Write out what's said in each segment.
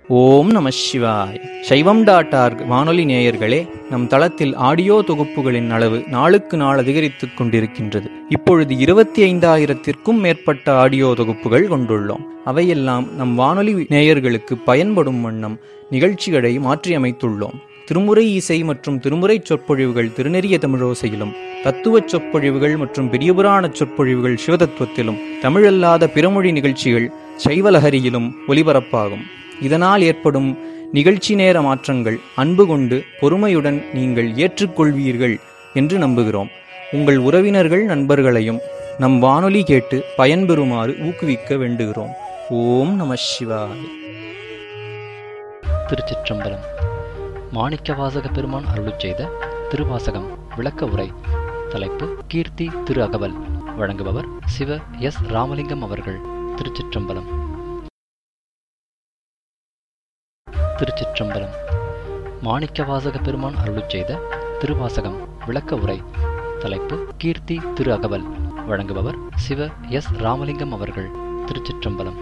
ஓம் நம சிவாய் சைவம் டாட் ஆர்க் வானொலி நேயர்களே நம் தளத்தில் ஆடியோ தொகுப்புகளின் அளவு நாளுக்கு நாள் அதிகரித்துக் கொண்டிருக்கின்றது இப்பொழுது இருபத்தி ஐந்தாயிரத்திற்கும் மேற்பட்ட ஆடியோ தொகுப்புகள் கொண்டுள்ளோம் அவையெல்லாம் நம் வானொலி நேயர்களுக்கு பயன்படும் வண்ணம் நிகழ்ச்சிகளை மாற்றியமைத்துள்ளோம் திருமுறை இசை மற்றும் திருமுறை சொற்பொழிவுகள் திருநெறிய தமிழோசையிலும் தத்துவச் சொற்பொழிவுகள் மற்றும் பெரியபுராண சொற்பொழிவுகள் சிவதத்துவத்திலும் தமிழல்லாத பிறமொழி நிகழ்ச்சிகள் சைவலஹரியிலும் ஒலிபரப்பாகும் இதனால் ஏற்படும் நிகழ்ச்சி நேர மாற்றங்கள் அன்பு கொண்டு பொறுமையுடன் நீங்கள் ஏற்றுக்கொள்வீர்கள் என்று நம்புகிறோம் உங்கள் உறவினர்கள் நண்பர்களையும் நம் வானொலி கேட்டு பயன்பெறுமாறு ஊக்குவிக்க வேண்டுகிறோம் ஓம் நம சிவாய் திருச்சிற்றம்பலம் மாணிக்கவாசக பெருமான் அருளுச் செய்த திருவாசகம் விளக்க உரை தலைப்பு கீர்த்தி திரு அகவல் வழங்குபவர் சிவ எஸ் ராமலிங்கம் அவர்கள் திருச்சிற்றம்பலம் திருச்சிற்றம்பலம் மாணிக்கவாசக பெருமான் அருளுச் செய்த திருவாசகம் விளக்க உரை தலைப்பு கீர்த்தி திரு அகவல் வழங்குபவர் சிவ எஸ் ராமலிங்கம் அவர்கள் திருச்சிற்றம்பலம்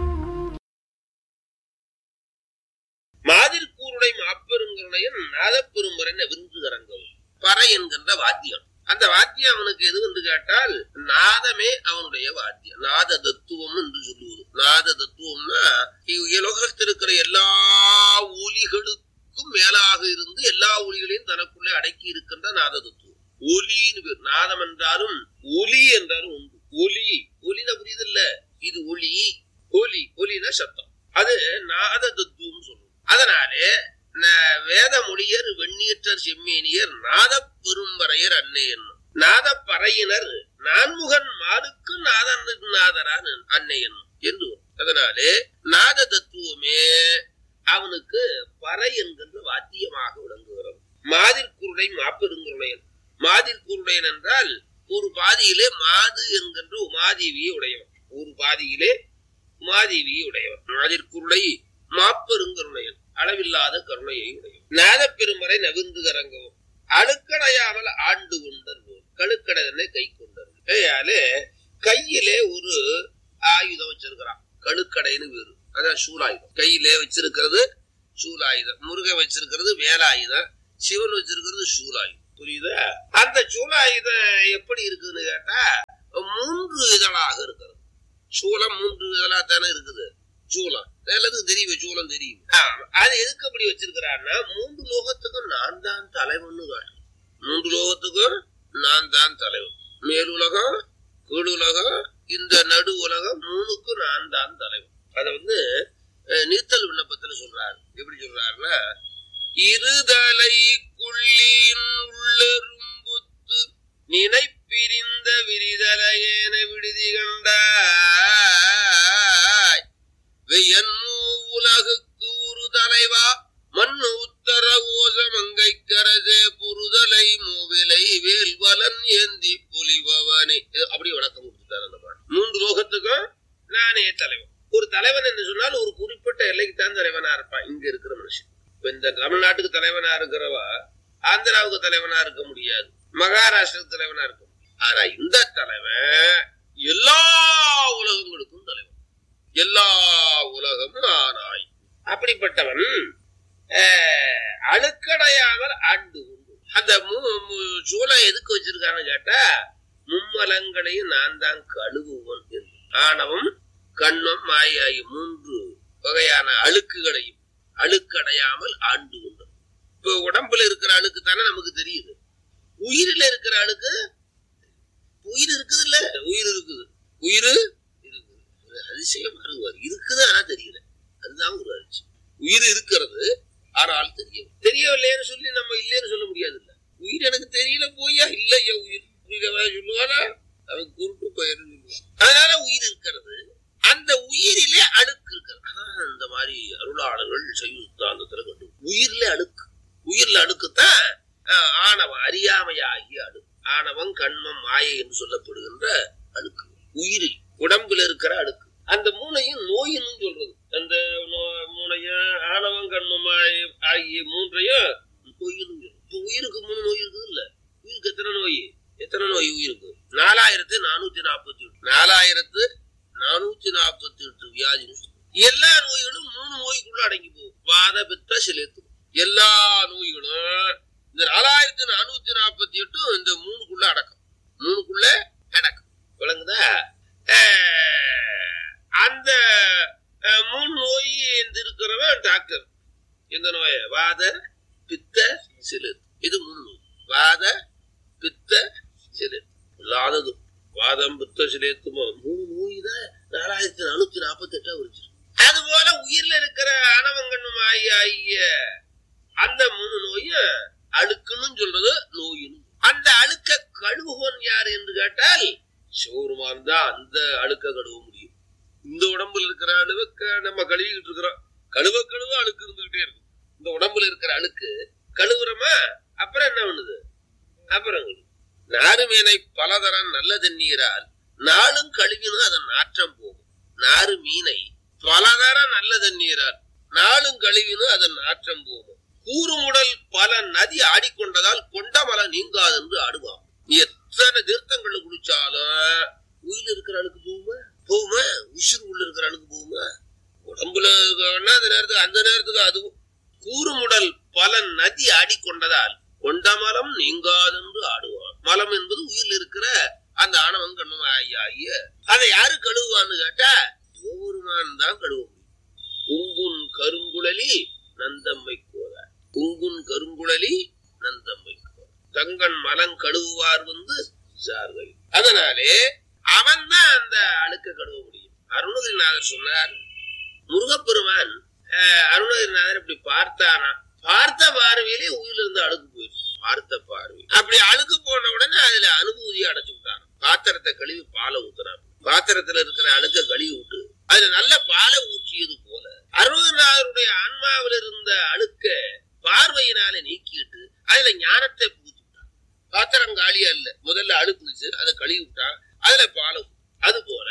மாதிர்கூருடை மாப்பெருங்கருணையன் நாதப்பெரும்பரன் விருந்து தரங்கவும் பறை என்கின்ற வாத்தியம் அந்த வாத்தியம் அவனுக்கு எது என்று கேட்டால் நாதமே அவனுடைய வாத்தியம் நாத தத்துவம் என்று சொல்லுவது நாத தத்துவம்னா உலகத்தில் இருக்கிற எல்லா ஒலிகளுக்கும் மேலாக இருந்து எல்லா ஒலிகளையும் தனக்குள்ளே அடக்கி இருக்கின்ற நாத தத்துவம் ஒலின்னு பேர் நாதம் என்றாலும் ஒலி என்றாலும் உண்டு ஒலி ஒலினா புரியுது இல்ல இது ஒலி ஒலி ஒலினா சத்தம் அது நாத தத்துவம் சொல்லுவோம் அதனாலே வேத மொழியர் வெண்ணீற்றர் செம்மேனியர் நாத பெரும்பறையர் அன்னை என்னும் நாத பறையினர் நான்முகன் மாலுக்கு நாதன் நாதரான் அன்னை என்னும் என்று அதனாலே நாத தத்துவமே அவனுக்கு பறை என்கின்ற வாத்தியமாக விளங்குகிறது மாதிர்குருடை மாப்பெருங்குருடையன் மாதிர்குருடையன் என்றால் ஒரு பாதியிலே மாது என்கின்ற உமாதேவியை உடையவன் ஒரு பாதியிலே உமாதேவியை உடையவன் மாதிர்குருடை மாப்பெருங்கருணையன் அளவில்லாத கருணையை உடையவன் நாத பெருமறை நவிந்து கரங்கவும் அழுக்கடையாமல் ஆண்டு கொண்டர் கழுக்கடனை கை கொண்டர் கையாலே கையிலே ஒரு ஆயுதம் வச்சிருக்கிறான் கழுக்கடைன்னு வேறு அதான் சூலாயுதம் கையிலே வச்சிருக்கிறது சூலாயுதம் முருகன் வச்சிருக்கிறது வேலாயுதம் சிவன் வச்சிருக்கிறது சூலாயுதம் புரியுதா அந்த சூலாயுதம் எப்படி இருக்குன்னு கேட்டா மூன்று இதழாக இருக்கிறது சூலம் மூன்று இதழா தானே இருக்குது சூலம் எல்லாத்துக்கும் தெரியும் சூலம் தெரியும் அது எதுக்கு அப்படி வச்சிருக்கிறான்னா மூன்று லோகத்துக்கும் நான் தான் தலைவன்னு காட்டு மூன்று லோகத்துக்கும் நான் தான் தலைவன் மேலுலகம் கீழுலகம் இந்த நடு உலகம் மூணுக்கும் நான் தான் தலைவன் அத வந்து நீத்தல் விண்ணப்பத்துல சொல்றாரு எப்படி சொல்றாருன்னா இருதலை குள்ளின் உள்ளரும்புத்து நினைப்பிரிந்த விரிதலையேன விடுதி கண்டாய் வெயன்மூ உலகுக்கு ஒரு தலைவா மண்ணு உத்தர ஓச மங்கை கரசே புருதலை மூவிலை வேல்வலன் ஏந்தி புலிபவனே அப்படி வணக்கம் கொடுத்துட்டார் அந்த பாட்டு மூன்று லோகத்துக்கும் நானே தலைவன் ஒரு தலைவன் என்று சொன்னால் ஒரு குறிப்பிட்ட எல்லைக்கு தான் தலைவனா இருப்பான் இங்க இருக்கிற மனுஷன் இப்ப இந்த தமிழ்நாட்டுக்கு தலைவனா இருக்கிறவா ஆந்திராவுக்கு தலைவனா இருக்க முடியாது மகாராஷ்டிரத்துக்கு தலைவனா இருக்க முடியாது ஆனா இந்த தலைவன் எல்லா உலகங்களுக்கும் தலைவன் எல்லா உலகமும் ஆனாய் அப்படிப்பட்டவன் அழுக்கடையாமல் ஆண்டு உண்டு அந்த சூளை எதுக்கு வச்சிருக்கான்னு கேட்டா மும்மலங்களையும் நான் தான் கழுவுவன் என்று ஆணவம் கண்ணம் மாயாயி மூன்று வகையான அழுக்குகளையும் அழுக்கடையாமல் ஆண்டு உண்டு இப்ப உடம்புல இருக்கிற அழுக்கு தானே நமக்கு தெரியுது உயிரில இருக்கிற அழுக்கு உயிர் இருக்குது இல்ல உயிர் இருக்குது உயிர் இருக்குது அதிசயமா இருக்குவார் இருக்குது ஆனா தெரியல அதுதான் ஒரு அதிர்ச்சி உயிர் இருக்கிறது ஆனால் தெரியவில்லை தெரியவில்லைன்னு சொல்லி நம்ம இல்லைன்னு சொல்ல முடியாது இல்ல உயிர் எனக்கு தெரியல போயா இல்லையா உயிர் சொல்லுவானா அவன் குருட்டு பெயர் சொல்லுவான் அதனால உயிர் இருக்கிறது அந்த உயிரிலே அழுக்கு இருக்கிறது அந்த மாதிரி அருளாளர்கள் செய்யுத்தாந்தத்துல கண்டு உயிர்ல அழுக்கு உயிர்ல அழுக்குத்தான் ஆணவம் அறியாமையாகிய அழுக்கு ஆணவம் கண்மம் மாயை என்று சொல்லப்படுகின்ற அழுக்கு உயிரில் உடம்புல இருக்கிற அழுக்கு அந்த மூணையும் நோயின்னு சொல்றது அந்த மூணையும் ஆணவம் கண்மம் ஆகிய மூன்றையும் நோயின்னு இப்ப உயிருக்கு மூணு நோய் இருக்குது இல்ல உயிருக்கு எத்தனை நோய் எத்தனை நோய் உயிருக்கு நாலாயிரத்து நானூத்தி நாற்பத்தி எட்டு நாலாயிரத்து நானூத்தி நாற்பத்தி எட்டு வியாதின்னு எல்லா நோய்களும் மூணு நோய்க்குள்ள அடங்கி போகும் வாத பித்த சிலேத்து எல்லா நோய்களும் இந்த நாலாயிரத்தி நானூத்தி நாற்பத்தி எட்டும் இந்த மூணுக்குள்ள அடக்கம் மூணுக்குள்ள அடக்கம் விளங்குதா அஹ், அந்த அஹ், மூணு நோய் இந்த இருக்கிறவன் டாக்டர் இந்த நோய வாத பித்த சிலிர் இது மூணு நோய் வாத பித்த சிலிர் இல்லாதது வாதம் பித்த சிலேத்துமோ மூணு நோய் தான் நாலாயிரத்தி நானூத்தி நாற்பத்தி எட்டா வருச்சு அது போல உயிர்ல இருக்கிற அணவங்கண்ணும் ஆகிய ஆகிய அந்த மூணு நோயும் அழுக்குன்னு சொல்றது நோயின்னு அந்த அழுக்க கழுவுவன் யார் என்று கேட்டால் சிவருமான் தான் அந்த அழுக்க கழுவ முடியும் இந்த உடம்புல இருக்கிற அழுவ நம்ம கழுவிக்கிட்டு இருக்கிறோம் கழுவ கழுவ அழுக்கு இருந்துகிட்டே இருக்கும் இந்த உடம்புல இருக்கிற அழுக்கு கழுவுறோமா அப்புறம் என்ன பண்ணுது அப்புறம் கழுவு. நாறுமேனை பலதரம் நல்ல தண்ணீரால் நாளும் கழுவினும் அதன் நாற்றம் போகும் நாறு மீனை பலதரம் நல்ல தண்ணீரால் நாளும் கழுவினும் அதன் நாற்றம் போகும் கூறுமுடல் பல நதி ஆடிக்கொண்டதால் கொண்டமல நீங்காது என்று ஆடுவான் நீ எத்தனை தீர்த்தங்கள்ல குடிச்சாலும் உயிர் இருக்கிற அழுக்கு போகுமா போகுமா உசுறு உள்ள இருக்கிற அழுக்கு போகுமா உடம்புல வேணா அந்த நேரத்துக்கு அந்த நேரத்துக்கு அதுவும் கூறுமுடல் பல நதி ஆடிக்கொண்டதால் கொண்டமலம் நீங்காதென்று ஆடுவான் மலம் என்பது உயிரில் இருக்கிற அந்த ஆணவம் கண்ணும் ஆகிய அதை யாரு கழுவுவான்னு கேட்டா சிவபெருமான் தான் கழுவ முடியும் குங்குன் கருங்குழலி நந்தம்மை கோத குங்குன் கருங்குழலி நந்தம்மை கோத தங்கன் மலம் கழுவுவார் வந்து சார்கள் அதனாலே அவன் தான் அந்த அழுக்க கழுவ முடியும் அருணகிரிநாதர் சொன்னார் முருகப்பெருமான் அஹ், அருணகிரிநாதர் இப்படி பார்த்தானா பார்த்த பார்வையிலே உயிரில் இருந்து அழுக்கு போயிடுச்சு பார்த்த பார்வை அப்படி அழுக்கு போன உடனே அதுல அனுபூதியை அடைச்சு விட்டான் பாத்திரத்தை கழுவி பாலை ஊத்துறான் பாத்திரத்துல இருக்கிற அழுக்க கழுவி விட்டு அதுல நல்ல பாலை ஊற்றியது போல அருணகிரிநாதருடைய ஆன்மாவில் இருந்த அழுக்க பார்வையினால நீக்கிட்டு அதுல ஞானத்தை புகுத்தி விட்டான் பாத்திரம் காலியா இல்ல முதல்ல அழுக்குச்சு அதை கழுவி விட்டான் அதுல பாலை ஊத்து. அது போல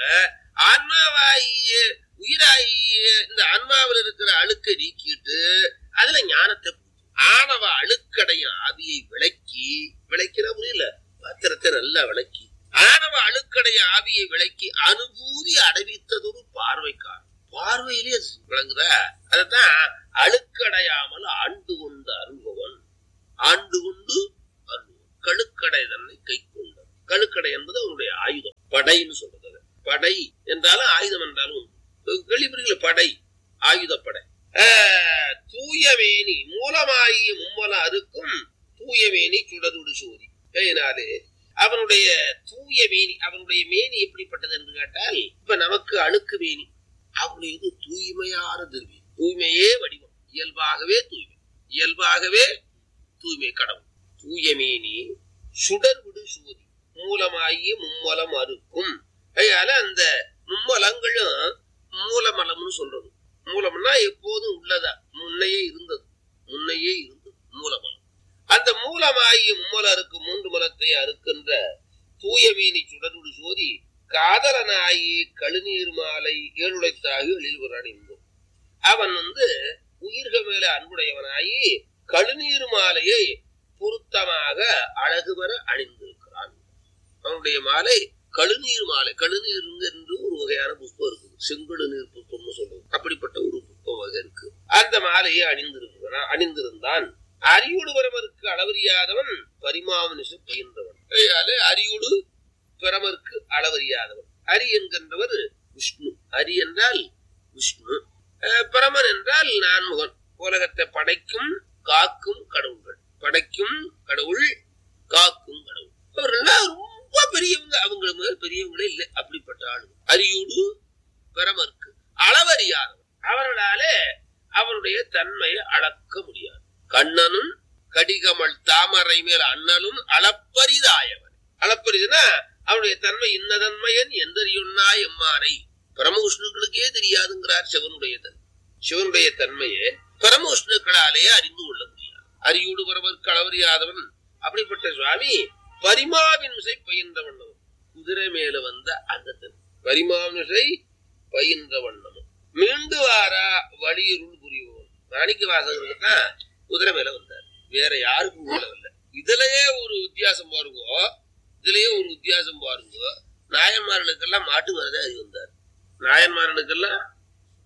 ஆன்மாவாகிய உயிராகிய இந்த ஆன்மாவில் இருக்கிற அழுக்கை நீக்கிட்டு அதுல ஞானத்தை புகுத்து. ஆணவ அழுக்கடையும் ஆவியை விளக்கி விளக்கிற புரியல பாத்திரத்தை நல்லா விளக்கி ஆணவ அழுக்கடைய ஆவியை விளக்கி அனுபூதி அடைவித்ததொரு பார்வைக்கார் பார்வையிலே அது விளங்குதா அதத்தான் அழுக்கடையாமல் ஆண்டு கொண்டு அருள்பவன் ஆண்டு கொண்டு அருள்பவன் கழுக்கடை தன்னை கை கொண்டார் கழுக்கடை என்பது அவனுடைய ஆயுதம் படைன்னு சொல்றது அது. படை என்றாலும் ஆயுதம் என்றாலும் உண்டு. கேள்விப்பட்டீங்களா படை ஆயுதப்படை ஆஹ், தூயவேணி மூலமாகிய மும்மல அறுக்கும் தூயவேணி சுடருடு சோதி அதனாலே அவனுடைய தூய மேனி அவனுடைய மேனி எப்படிப்பட்டது என்று கேட்டால் இப்ப நமக்கு அழுக்கு மேனி அவனுடையது தூய்மையான திரவியம் தூய்மையே வடிவம் இயல்பாகவே தூய்மை இயல்பாகவே தூய்மை கடவுள் தூயமேனி சுடர் விடு சோதி மூலமாகிய மும்மலம் அறுக்கும் அதனால அந்த மும்மலங்களும் மூலமலம்னு சொல்றது மூலம்னா எப்போதும் உள்ளதா முன்னையே இருந்தது முன்னையே இருந்தது மூலமலம் அந்த மூலமாகிய மும்மல அறுக்கு மூன்று மலத்தை அறுக்கின்ற தூயமேனி சுடருடு சோதி காதலனாகி கழுநீர் மாலை ஏழுடைத்தாகி எழில்வரான் என்போம் அவன் வந்து உயிர்கள் மேல அன்புடையவனாகி கழுநீர் மாலையை பொருத்தமாக அழகு பெற அணிந்திருக்கிறான் அவனுடைய மாலை கழுநீர் மாலை கழுநீர் என்று ஒரு வகையான புஷ்பம் இருக்குது செங்கழு நீர் புஷ்பம்னு சொல்லுவோம் அப்படிப்பட்ட ஒரு புஷ்பம் வகை இருக்கு அந்த மாலையை அணிந்திருக்கிறான் அணிந்திருந்தான் அரியோடு பிரமருக்கு அளவறியாதவன் பரிமாமனிசு பயின்றவன் அதனால அரியோடு பிரமருக்கு அளவறியாதவன் அரி என்கின்றவர் விஷ்ணு அரி என்றால் விஷ்ணு அஹ் பிரமன் என்றால் நான்முகன் உலகத்தை படைக்கும் காக்கும் கடவுள்கள் படைக்கும் கடவுள் காக்கும் கடவுள் அவர்கள்லாம் ரொம்ப பெரியவங்க அவங்க முதல் பெரியவங்களே இல்லை அப்படிப்பட்ட ஆளுங்க அரியோடு பிரமருக்கு அளவறியாதவன் அவர்களாலே அவருடைய தன்மையை அளக்க முடியாது கண்ணனும் கடிகமல் தாமரை மேல் அண்ணலும் அளப்பரிதாயவன் அளப்பரிதுனா அவனுடைய தன்மை இன்னதன்மையன் எந்தறியுண்ணா எம்மானை பரமவிஷ்ணுக்களுக்கே தெரியாதுங்கிறார் சிவனுடைய தன்மை சிவனுடைய தன்மையை பரமவிஷ்ணுக்களாலே அறிந்து கொள்ள முடியாது அரியோடு பரமருக்கு அளவறியாதவன் அப்படிப்பட்ட சுவாமி பரிமாவின் விசை பயின்ற வண்ணம் குதிரை மேல வந்த அந்த தன்மை பரிமாவிசை பயின்ற வண்ணமும் மீண்டு வாரா வழியிருள் புரிவோம் மாணிக்க வாசகருக்கு தான் குதிரை மேல வந்தார் வேற யாருக்கும் மேல வரல இதுலயே ஒரு வித்தியாசம் பாருங்க இதுலயே ஒரு வித்தியாசம் பாருங்க நாயன்மார்களுக்கெல்லாம் மாட்டு வரதே அது வந்தார் நாயன்மார்களுக்கெல்லாம்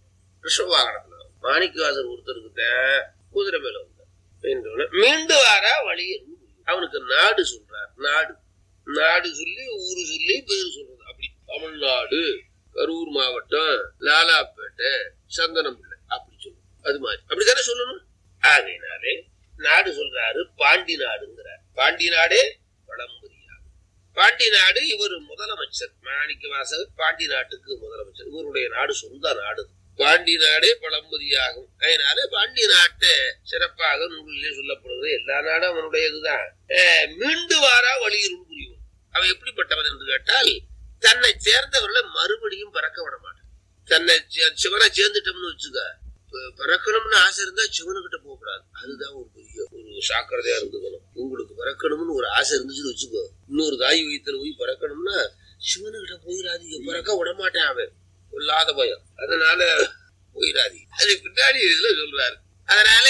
ரிஷப வாகனத்துல மாணிக்கவாசர் ஒருத்தருக்கு தான் குதிரை மேல வந்தார் என்றவுடனே மீண்டு வார வழியை அவனுக்கு நாடு சொல்றார் நாடு நாடு சொல்லி ஊரு சொல்லி பேர் சொல்றது அப்படி தமிழ்நாடு கரூர் மாவட்டம் லாலாப்பேட்டை சந்தனம்பிள்ளை அப்படி சொல்லணும் அது மாதிரி அப்படித்தானே சொல்லணும் ஆகையினாலே நாடு சொல்றாரு பாண்டி நாடுங்கிறார் பாண்டி நாடே பழம்புரியா பாண்டி நாடு இவர் முதலமைச்சர் மாணிக்க வாசகர் பாண்டி நாட்டுக்கு முதலமைச்சர் இவருடைய நாடு சொந்த நாடு பாண்டி நாடே பழம்பதியாகும் அதனால பாண்டி நாட்டை சிறப்பாக நூலிலே சொல்லப்படுகிறது எல்லா நாடும் அவனுடையதுதான் அஹ் மீண்டு வாரா வழியிருள் புரியும் அவன் எப்படிப்பட்டவன் என்று கேட்டால் தன்னை சேர்ந்தவர்களை மறுபடியும் பறக்க விட மாட்டான் தன்னை சே- சிவனை சேர்ந்துட்டோம்னு வச்சுக்க ப- பிறக்கணும்னு ஆசை இருந்தா சிவனுக்கிட்ட போக கூடாது அதுதான் ஒரு பெரிய ஒரு சாக்கிரதையா இருந்துக்கணும் உங்களுக்கு பிறக்கணும்னு ஒரு ஆசை இருந்துச்சுன்னு வச்சுக்கோ இன்னொரு தாய் வயித்துல போய் பிறக்கணும்னா சிவனுக்கிட்ட போயிடாதீங்க பிறக்க விட மாட்டேன் அவன் கொல்லாத பயம் அதனால போயிடாதீங்க அது பின்னாடி இதுல சொல்றாரு அதனால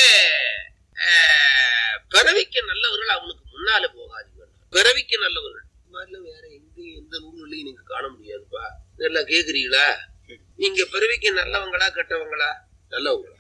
ஆஹ், பிறவிக்கு நல்லவர்கள் அவனுக்கு முன்னால போகாதீங்க பிறவிக்கு நல்லவர்கள் இந்த மாதிரிலாம் வேற எங்கேயும் எந்த நூல்களையும் நீங்க காண முடியாதுப்பா நல்லா கேக்குறீங்களா நீங்க பிறவிக்கு நல்லவங்களா கெட்டவங்களா நல்லவங்களா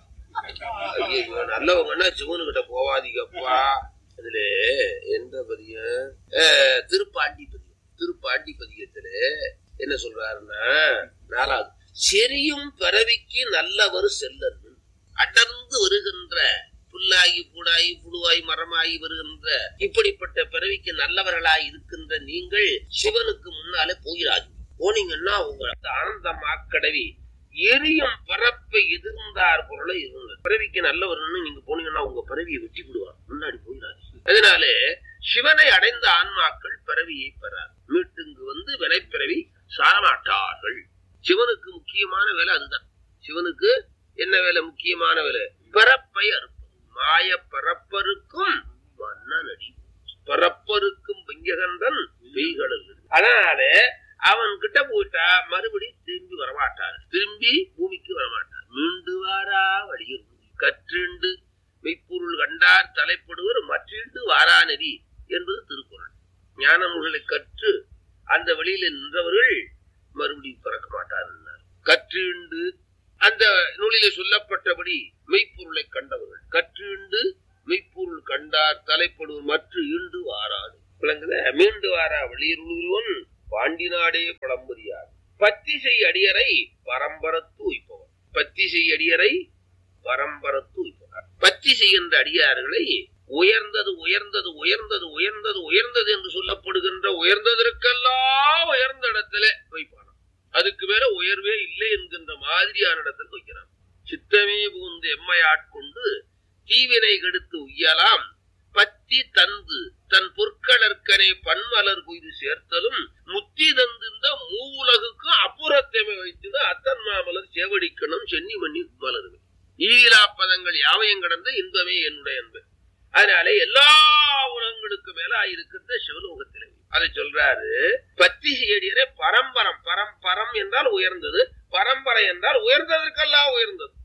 ஐயையோ, நல்லவங்கன்னா சிவனுக்கிட்ட போவாதீங்கப்பா அதுல எந்த பதியம் அஹ், திருப்பாண்டி பதியம் திருப்பாண்டி பதியத்துல என்ன சொல்றாருன்னா நாலாவது செரியும் பிறவிக்கு நல்லவர் செல்லன் அடர்ந்து வருகின்ற புல்லாகி பூடாகி புழுவாய் மரமாகி வருகின்ற இப்படிப்பட்ட பிறவிக்கு நல்லவர்களாய் இருக்கின்ற நீங்கள் சிவனுக்கு முன்னாலே போயிடாது போனீங்கன்னா உங்களுக்கு ஆனந்தமாக்கடவி எரியும் பரப்பை எதிர்ந்தார் பொருளை இருங்க பிறவிக்கு நல்லவர்னு நீங்க போனீங்கன்னா உங்க பிறவியை வெட்டி விடுவார் முன்னாடி போயிடாது அதனால சிவனை அடைந்த ஆன்மாக்கள் பிறவியை பெறார் மீட்டுங்கு வந்து வினைப்பிறவி சாரமாட்டார்கள் சிவனுக்கு முக்கியமான வேலை அதுதான் சிவனுக்கு என்ன வேலை முக்கியமான வேலை பிறப்பை அறுப்பது மாய பரப்பருக்கும் மன்னனடி பரப்பருக்கும் வெங்ககந்தன் பெய்கடல் அதனால அவன் கிட்ட போயிட்டா மறுபடி திரும்பி வரமாட்டார் திரும்பி பூமிக்கு வரமாட்டார் மீண்டு வாரா வழியில் கற்றுண்டு மெய்ப்பொருள் கண்டார் தலைப்படுவர் மற்றிண்டு வாரா நெறி என்பது திருக்குறள் ஞான நூல்களை கற்று அந்த வழியில நின்றவர்கள் மறுபடியும் பிறக்க மாட்டார் கற்றுண்டு அந்த நூலிலே சொல்லப்பட்டபடி மெய்ப்பொருளை கண்டவர்கள் கற்றுண்டு மெய்ப்பொருள் கண்டார் தலைப்படுவர் மற்ற ஈண்டு வாராது விளங்குத மீண்டு வாரா வெளியிருளுவன் பாண்டி நாடே பழம்பதியார் பத்திசை அடியரை பரம்பரத்து உய்ப்பவர் பத்திசை அடியரை பரம்பரத்து உய்ப்பவர் பத்தி செய்கின்ற அடியார்களை உயர்ந்தது உயர்ந்தது உயர்ந்தது உயர்ந்தது உயர்ந்தது என்று சொல்லப்படுகின்ற உயர்ந்ததற்கெல்லாம் உயர்ந்த இடத்துல வைப்பானாம் அதுக்கு மேல உயர்வே இல்லை என்கின்ற மாதிரியான இடத்துல வைக்கிறான் சித்தமே புகுந்து எம்மை ஆட்கொண்டு தீவினை கெடுத்து உய்யலாம் பத்தி தந்து தன் பொற்களற்கனை பன்மலர் கொய்து சேர்த்தலும் முத்தி தந்திருந்த மூவுலகுக்கும் அப்புறத்தமை வைத்து அத்தன் மாமலர் சேவடிக்கணும் சென்னி மண்ணி மலருது ஈலா பதங்கள் யாவையும் கடந்த இன்பமே என்னுடைய அன்பு அதனால எல்லா உலகங்களுக்கு மேல இருக்கின்ற சிவலோகத்திலே அதை சொல்றாரு பத்தி செய்யடியரே பரம்பரம் பரம் பரம் என்றால் உயர்ந்தது பரம்பரை என்றால் உயர்ந்ததற்கெல்லாம் உயர்ந்தது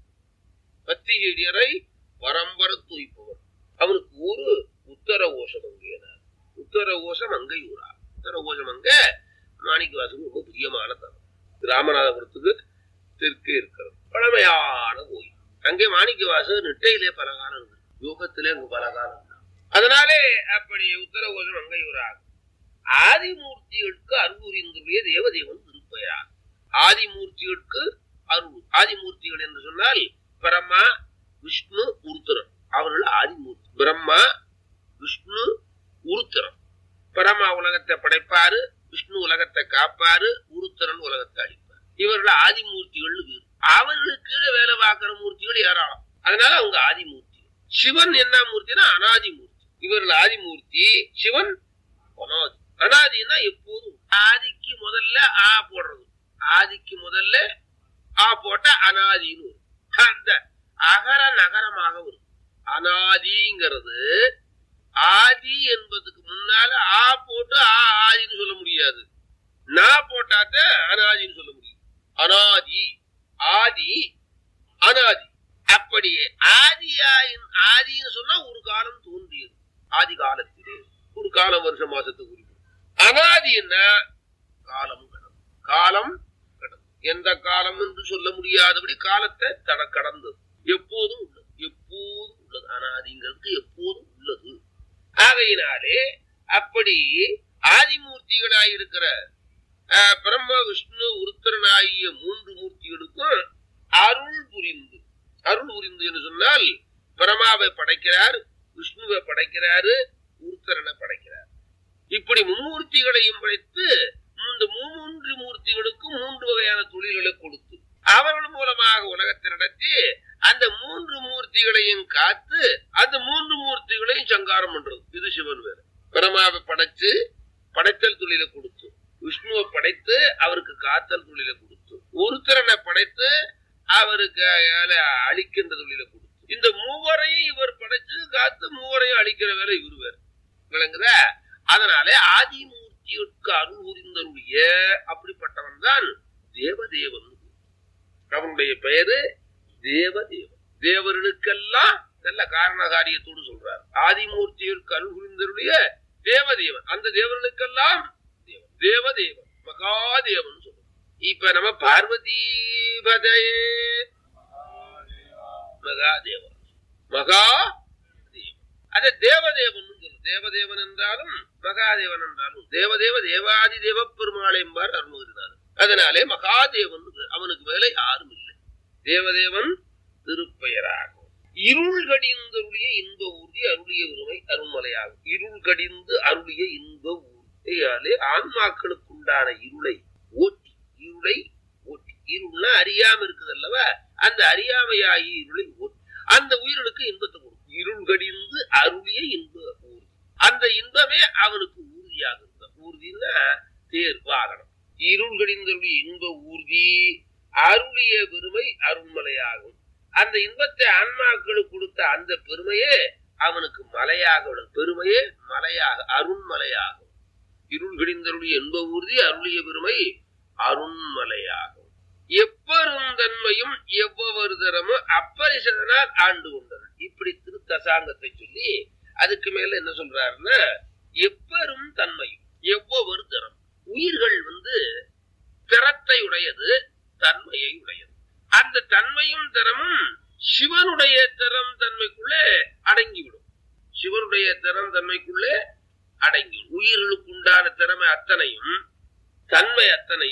பத்தி செய்யடியரை பரம்பர தூய்ப்பவர் அவனுக்கு ஊரு உத்தர ஓஷம் அங்கேனார் உத்தர ஓஷம் அங்கை ஊரா உத்தர ஓஷம் அங்க மாணிக்கவாசம் ரொம்ப பிரியமான தலம் ராமநாதபுரத்துக்கு தெற்கே இருக்கிறது பழமையான கோயில் அங்கே மாணிக்கவாசர் நிட்டையிலே பல காலம் இருக்கு யோகத்திலே அங்கு பல காலம் இருக்கு. அதனாலே அப்படி உத்தர ஓஷம் அங்கை ஊரா ஆதிமூர்த்திகளுக்கு அருள்புரிந்துடைய தேவதேவன் திருப்பெயரா ஆதிமூர்த்திகளுக்கு அருள் ஆதிமூர்த்திகள் என்று சொன்னால் பிரம்மா விஷ்ணு உருத்திரன் அவர்கள் ஆதிமூர்த்தி பிரம்மா விஷ்ணு உருத்திரன் பரமா உலகத்தை படைப்பாரு விஷ்ணு உலகத்தை காப்பாரு உருத்திரன் உலகத்தை அழிப்பார் இவர்கள் ஆதிமூர்த்திகள் வேறு அவர்களுக்கு கீழே வேலை பார்க்கிற மூர்த்திகள் ஏராளம் அதனால அவங்க ஆதிமூர்த்தி சிவன் என்ன மூர்த்தினா அனாதி மூர்த்தி இவர்கள் ஆதிமூர்த்தி சிவன் அனாதி அனாதினா எப்போதும் ஆதிக்கு முதல்ல ஆ போடுறது ஆதிக்கு முதல்ல ஆ போட்டா அனாதின்னு வரும். அந்த அகர நகரமாக வரும் அனாதிங்கிறது ஆதி என்பதுக்கு முன்னால ஆ போட்டு ஆ ஆதின்னு சொல்ல முடியாது நான் போட்டாத்த அனாதின்னு சொல்ல முடியும் அனாதி ஆதி அனாதி அப்படி ஆதியாயின் ஆதின்னு சொன்னா ஒரு காலம் தோன்றியது ஆதி காலத்திலே ஒரு காலம் வருஷ மாசத்தை குறிக்கும் அனாதின்னா காலம் கடந்து காலம் கடந்து எந்த காலம் என்று சொல்ல முடியாதபடி காலத்தை தன கடந்தது எப்போதும் உள்ளது எப்போதும் உள்ளது அனாதிங்கிறதுக்கு எப்போதும் உள்ளது ஆகையினாலே அப்படி ஆதிமூர்த்திகளாயிருக்கிற ஆஹ், பிரம்ம விஷ்ணு உருத்தரனாகிய மூன்று மூர்த்திகளுக்கும் அருள் புரிந்து அருள் புரிந்து என்று சொன்னால் பிரமாவை படைக்கிறார் விஷ்ணுவை படைக்கிறாரு உருத்தரனை படைக்கிறார் இப்படி மும்மூர்த்திகளையும் படைத்து இந்த மூன்று மூர்த்திகளுக்கும் மூன்று வகையான தொழில்களை கொடுத்து அவர்கள் மூலமாக உலகத்தை நடத்தி அந்த மூன்று மூர்த்திகளையும் காத்து அந்த மூன்று மூர்த்திகளையும் சங்காரம் பண்றது இது சிவன் வேறு பிரமாவை படைச்சு படைத்தல் தொழிலை கொடுத்து விஷ்ணுவை படைத்து அவருக்கு காத்தல் தொழிலை கொடுத்து ஒருத்தரனை படைத்து அவருக்கு அயால அழிக்கின்ற தொழிலை கொடுத்து இந்த மூவரையும் இவர் படைச்சு காத்து மூவரையும் அழிக்கிற வேலை இவர் வேறு விளங்குதா அதனாலே ஆதிமூர்த்திக்கு அருள் புரிந்தருடைய அப்படிப்பட்டவன் தான் தேவதேவன் அவனுடைய பெயரு தேவதேவன் தேவர்களுக்கெல்லாம் நல்ல காரண காரியத்தோடு சொல்றார் ஆதிமூர்த்திகளுக்கு அருள் புரிந்தருடைய தேவதேவன் அந்த தேவர்களுக்கெல்லாம் தேவன் தேவதேவன் மகாதேவன் சொல்றோம் இப்ப நம்ம பார்வதி பதையே மகாதேவன் மகா தேவன் அது தேவதேவன் சொல்லும் தேவதேவன் என்றாலும் மகாதேவன் என்றாலும் தேவதேவ தேவாதி தேவ பெருமாள் என்பார் அருள்கிறார் அதனாலே மகாதேவன் அவனுக்கு மேல யாரும் இல்லை தேவதேவன் திருப்பெயராகும் இருள் கடிந்தருளிய இன்ப ஊர்தி அருளிய உரிமை அருள்மலையாகும் இருள் கடிந்து அருளிய இன்ப ஊர்தியாலே ஆன்மாக்களுக்கு உண்டான இருளை ஓட்டி இருளை ஓட்டி இருள்னா அறியாம இருக்குது அல்லவா அந்த அறியாமையாகி இருளை ஓட்டி அந்த உயிர்களுக்கு இன்பத்தை கொடுக்கும் இருள் கடிந்து அருளிய இன்ப ஊர்தி அந்த இன்பமே அவனுக்கு ஊர்தியாக இருந்த ஊர்தின்னா தேர் வாகனம் இருள் கடிந்தருளிய இன்ப ஊர்தி அருளிய பெருமை அருண்மலையாகும் அந்த இன்பத்தை ஆன்மாக்களுக்கு கொடுத்த அந்த பெருமையே அவனுக்கு மலையாக விடும் பெருமையே மலையாக அருண்மலையாகும் இருள் கிடிந்தருடைய இன்ப ஊர்தி அருளிய பெருமை அருண்மலையாகும் எப்பெருந்தன்மையும் எவ்வொரு தரமும் அப்பரிசதனால் ஆண்டு கொண்டது இப்படி திருத்தசாங்கத்தை சொல்லி அதுக்கு மேல என்ன சொல்றாருன்னா எப்பெரும் தன்மையும் எவ்வொரு தரம் உயிர்கள் வந்து திறத்தை உடையது தன்மையை உடையது அந்த தன்மையும் தரமும் சிவனுடைய திறம் தன்மைக்குள்ளே அடங்கிவிடும் சிவனுடைய திறம் தன்மைக்குள்ளே அடங்கிவிடும் உயிர்களுக்கு உண்டான திறமை அத்தனையும் தன்மை அத்தனை